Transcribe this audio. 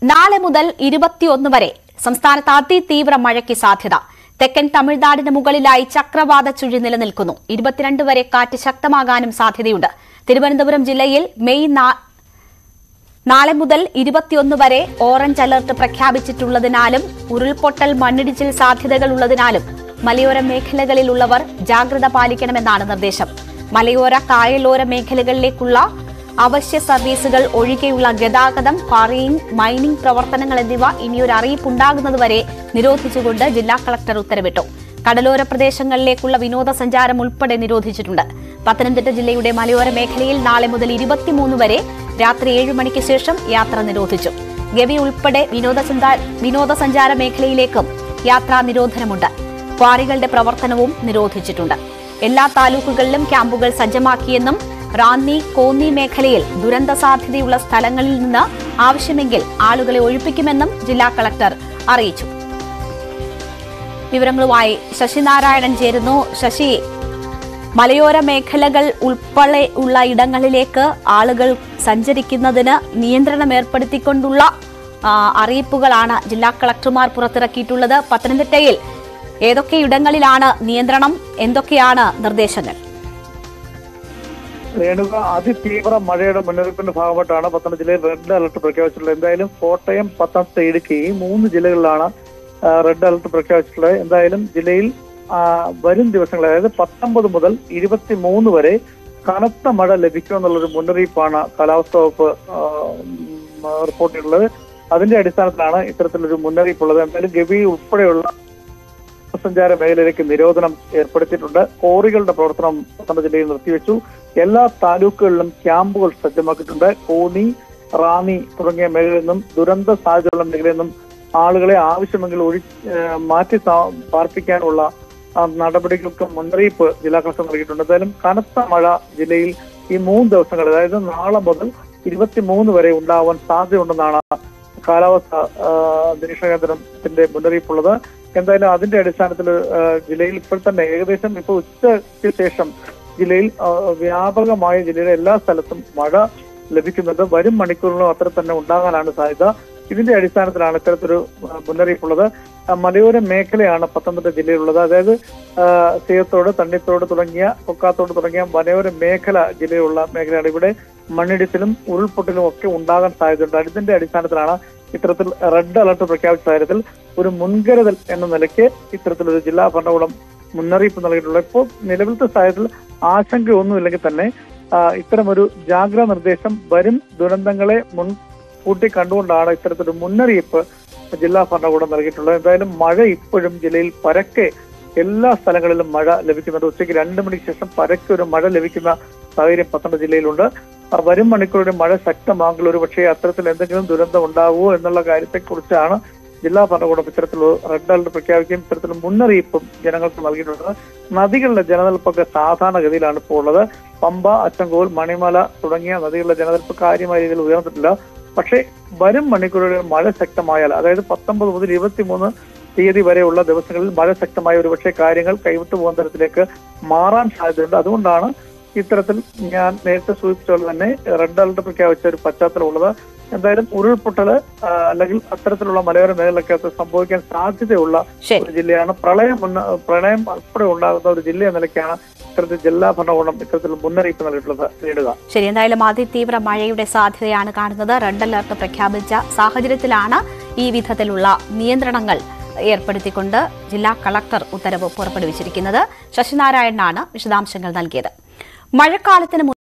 നാളെ മുതൽ ഇരുപത്തിയൊന്ന് വരെ സംസ്ഥാനത്ത് അതിതീവ്ര മഴയ്ക്ക് സാധ്യത തെക്കൻ തമിഴ്നാടിന് മുകളിലായി ചക്രവാത ചുഴി നിലനിൽക്കുന്നു ഇരുപത്തിരണ്ട് വരെ കാറ്റ് ശക്തമാകാനും സാധ്യതയുണ്ട് തിരുവനന്തപുരം ജില്ലയിൽ മെയ് നാ- നാളെ മുതൽ ഇരുപത്തിയൊന്ന് വരെ ഓറഞ്ച് അലർട്ട് പ്രഖ്യാപിച്ചിട്ടുള്ളതിനാലും ഉരുൾപൊട്ടൽ മണ്ണിടിച്ചിൽ സാധ്യതകളുള്ളതിനാലും മലയോര മേഖലകളിലുള്ളവർ ജാഗ്രത പാലിക്കണമെന്നാണ് നിർദ്ദേശം മലയോര കായലോര മേഖലകളിലേക്കുള്ള അവശ്യ സർവീസുകൾ ഒഴികെയുള്ള ഗതാഗതം ക്വാറിയിങ് മൈനിംഗ് പ്രവർത്തനങ്ങൾ എന്നിവ ഇനിയൊരു അറിയിപ്പുണ്ടാകുന്നതുവരെ നിരോധിച്ചുകൊണ്ട് ജില്ലാ കളക്ടർ ഉത്തരവിട്ടു കടലോര പ്രദേശങ്ങളിലേക്കുള്ള വിനോദസഞ്ചാരം ഉൾപ്പെടെ നിരോധിച്ചിട്ടുണ്ട് പത്തനംതിട്ട ജില്ലയുടെ മലയോര മേഖലയിൽ നാളെ മുതൽ ഇരുപത്തിമൂന്ന് വരെ രാത്രി ഏഴ് മണിക്ക് ശേഷം യാത്ര നിരോധിച്ചു ഗവി ഉൾപ്പെടെ വിനോദസഞ്ചാര വിനോദസഞ്ചാര മേഖലയിലേക്കും യാത്രാ നിരോധനമുണ്ട് ക്വാറികളുടെ പ്രവർത്തനവും നിരോധിച്ചിട്ടുണ്ട് എല്ലാ താലൂക്കുകളിലും ക്യാമ്പുകൾ സജ്ജമാക്കിയെന്നും റാന്നി കോന്നി മേഖലയിൽ ദുരന്ത സാധ്യതയുള്ള സ്ഥലങ്ങളിൽ നിന്ന് ആവശ്യമെങ്കിൽ ആളുകളെ ഒഴിപ്പിക്കുമെന്നും ജില്ലാ കളക്ടർ അറിയിച്ചു വിവരങ്ങളുമായി ശശിനാരായണൻ ചേരുന്നു ശശി മലയോര മേഖലകൾ ഉൾപ്പെടെ ഉള്ള ഇടങ്ങളിലേക്ക് ആളുകൾ സഞ്ചരിക്കുന്നതിന് നിയന്ത്രണം ഏർപ്പെടുത്തിക്കൊണ്ടുള്ള ആ, അറിയിപ്പുകളാണ് ജില്ലാ കളക്ടർമാർ പുറത്തിറക്കിയിട്ടുള്ളത് പത്തനംതിട്ടയിൽ ഏതൊക്കെ ഇടങ്ങളിലാണ് നിയന്ത്രണം എന്തൊക്കെയാണ് നിർദ്ദേശങ്ങൾ രേണുക അതിതീവ്ര മഴയുടെ മുന്നറിയിപ്പിന്റെ ഭാഗമായിട്ടാണ് പത്തനംതിട്ട ജില്ലയിൽ റെഡ് അലർട്ട് പ്രഖ്യാപിച്ചിട്ടുള്ളത് എന്തായാലും കോട്ടയം പത്തനംതിട്ട ഇടുക്കി ഈ മൂന്ന് ജില്ലകളിലാണ് ആ, റെഡ് അലർട്ട് പ്രഖ്യാപിച്ചിട്ടുള്ളത് എന്തായാലും ജില്ലയിൽ ആ, വരും ദിവസങ്ങൾ അതായത് പത്തൊമ്പത് മുതൽ ഇരുപത്തി മൂന്ന് വരെ കനത്ത മഴ ലഭിക്കുമെന്നുള്ളൊരു മുന്നറിയിപ്പാണ് കാലാവസ്ഥാ വകുപ്പ് ആ, ഉം, റിപ്പോർട്ട് ചെയ്തിട്ടുള്ളത് അതിന്റെ അടിസ്ഥാനത്തിലാണ് ഇത്തരത്തിലൊരു മുന്നറിയിപ്പുള്ളത് എന്തായാലും ഗവി ഉൾപ്പെടെയുള്ള സഞ്ചാര മേഖലയിലേക്ക് നിരോധനം ഏർപ്പെടുത്തിയിട്ടുണ്ട് കോറികളുടെ പ്രവർത്തനം പത്തനംതിട്ട ജില്ലയിൽ നിർത്തിവെച്ചു എല്ലാ താലൂക്കുകളിലും ക്യാമ്പുകൾ സജ്ജമാക്കിയിട്ടുണ്ട് കോന്നി റാന്നി തുടങ്ങിയ മേഖലയിൽ നിന്നും ദുരന്ത സാധ്യതയുള്ള മേഖലയിൽ നിന്നും ആളുകളെ ആവശ്യമെങ്കിൽ ഒഴി ഏഹ് മാറ്റി താ- പാർപ്പിക്കാനുള്ള ആ, നടപടികൾക്ക് മുന്നറിയിപ്പ് ജില്ലാ കളക്ടർ നൽകിയിട്ടുണ്ട് എന്തായാലും കനത്ത മഴ ജില്ലയിൽ ഈ മൂന്ന് ദിവസങ്ങൾ അതായത് നാളെ മുതൽ ഇരുപത്തിമൂന്ന് വരെ ഉണ്ടാവാൻ സാധ്യതയുണ്ടെന്നാണ് കാലാവസ്ഥ ആ, നിരീക്ഷണ കേന്ദ്രത്തിന്റെ മുന്നറിയിപ്പുള്ളത് എന്തായാലും അതിന്റെ അടിസ്ഥാനത്തിൽ ആ, ജില്ലയിൽ ഇപ്പോൾ തന്നെ ഏകദേശം ഇപ്പോൾ ഉച്ചയ്ക്ക് ശേഷം ജില്ലയിൽ ആ, വ്യാപകമായ ജില്ലയിലെ എല്ലാ സ്ഥലത്തും മഴ ലഭിക്കുന്നുണ്ട് വരും മണിക്കൂറുകളും അത്ര തന്നെ ഉണ്ടാകാനാണ് സാധ്യത ഇതിന്റെ അടിസ്ഥാനത്തിലാണ് ഇത്തരത്തിലൊരു ആ, മുന്നറിയിപ്പുള്ളത് ആ, മലയോര മേഖലയാണ് പത്തനംതിട്ട ജില്ലയിലുള്ളത് അതായത് ആ, സീയത്തോട് തണ്ണിത്തോട് തുടങ്ങിയ കൊക്കാത്തോട് തുടങ്ങിയ മലയോര മേഖല ജില്ലയിലുള്ള മേഖലയാണ് ഇവിടെ മണ്ണിടിച്ചിലും ഉരുൾപൊട്ടലും ഒക്കെ ഉണ്ടാകാൻ സാധ്യതയുണ്ട് അതിന്റെ അടിസ്ഥാനത്തിലാണ് ഇത്തരത്തിൽ റെഡ് അലർട്ട് പ്രഖ്യാപിച്ച കാര്യത്തിൽ ഒരു മുൻകരുതൽ എന്ന നിലയ്ക്ക് ഇത്തരത്തിലൊരു ജില്ലാ ഭരണകൂടം മുന്നറിയിപ്പ് നൽകിയിട്ടുള്ളത് ഇപ്പോൾ നിലവിലത്തെ സാഹചര്യത്തിൽ ആശങ്കയൊന്നുമില്ലെങ്കിൽ തന്നെ ആ, ഇത്തരമൊരു ജാഗ്രതാ നിർദ്ദേശം വരും ദുരന്തങ്ങളെ മുൻകൂട്ടി കണ്ടുകൊണ്ടാണ് ഇത്തരത്തിലൊരു മുന്നറിയിപ്പ് ജില്ലാ ഭരണകൂടം നൽകിയിട്ടുള്ളത് എന്തായാലും മഴ ഇപ്പോഴും ജില്ലയിൽ പരക്കെ എല്ലാ സ്ഥലങ്ങളിലും മഴ ലഭിക്കുന്നുണ്ട് ഉച്ചയ്ക്ക് രണ്ട് മണിക്ക് ശേഷം പരക്കെ ഒരു മഴ ലഭിക്കുന്ന സാഹചര്യം പത്തനംതിട്ട ജില്ലയിലുണ്ട് ആ, വരും മണിക്കൂറുടെ മഴ ശക്തമാകുമ്പോൾ ഒരു പക്ഷേ അത്തരത്തിൽ എന്തെങ്കിലും ദുരന്തം ഉണ്ടാവുമോ എന്നുള്ള കാര്യത്തെക്കുറിച്ചാണ് ജില്ലാ ഭരണകൂടം ഇത്തരത്തിലുള്ള റെഡ് അലർട്ട് പ്രഖ്യാപിക്കുകയും ഇത്തരത്തിലുള്ള മുന്നറിയിപ്പും ജനങ്ങൾക്ക് നൽകിയിട്ടുണ്ട് നദികളുടെ ജലനിരപ്പൊക്കെ സാധാരണഗതിയിലാണ് ഇപ്പോൾ ഉള്ളത് പമ്പ അച്ചൻകോൽ മണിമല തുടങ്ങിയ നദികളുടെ ജലനിരപ്പ് കാര്യമായ രീതിയിൽ ഉയർന്നിട്ടില്ല പക്ഷേ വരും മണിക്കൂറുകളിൽ മഴ ശക്തമായാൽ അതായത് പത്തൊമ്പത് മുതൽ ഇരുപത്തിമൂന്ന് തീയതി വരെയുള്ള ദിവസങ്ങളിൽ മഴ ശക്തമായ ഒരുപക്ഷെ കാര്യങ്ങൾ കൈവിട്ടു പോകുന്ന തരത്തിലേക്ക് മാറാൻ സാധ്യതയുണ്ട് അതുകൊണ്ടാണ് ഇത്തരത്തിൽ ഞാൻ നേരത്തെ സൂചിപ്പിച്ച പോലെ തന്നെ റെഡ് അലർട്ട് പ്രഖ്യാപിച്ച ഒരു പശ്ചാത്തലമുള്ളത് എന്തായാലും ഉരുൾപൊട്ടല് ആ, അല്ലെങ്കിൽ അത്തരത്തിലുള്ള മലയോര മേഖലയൊക്കെ അത് സംഭവിക്കാൻ സാധ്യതയുള്ള ശരി ഒരു ജില്ലയാണ് പ്രളയം മുന്ന പ്രളയം ഉൾപ്പെടെ ഉണ്ടാകുന്ന ഒരു ജില്ല എന്ന നിലയ്ക്കാണ് ഇത്തരത്തിൽ ജില്ലാ ഭരണകൂടം ഇത്തരത്തിൽ മുന്നറിയിപ്പ് നൽകിയിട്ടുള്ളത് നേടുക ശരി എന്തായാലും അതിതീവ്ര മഴയുടെ സാധ്യതയാണ് കാണുന്നത് റെഡ് അലർട്ട് പ്രഖ്യാപിച്ച സാഹചര്യത്തിലാണ് ഈ വിധത്തിലുള്ള നിയന്ത്രണങ്ങൾ ഏർപ്പെടുത്തിക്കൊണ്ട് ജില്ലാ കളക്ടർ ഉത്തരവ് പുറപ്പെടുവിച്ചിരിക്കുന്നത് ശശിനാരായണനാണ് വിശദാംശങ്ങൾ നൽകിയത് മഴക്കാലത്തിന്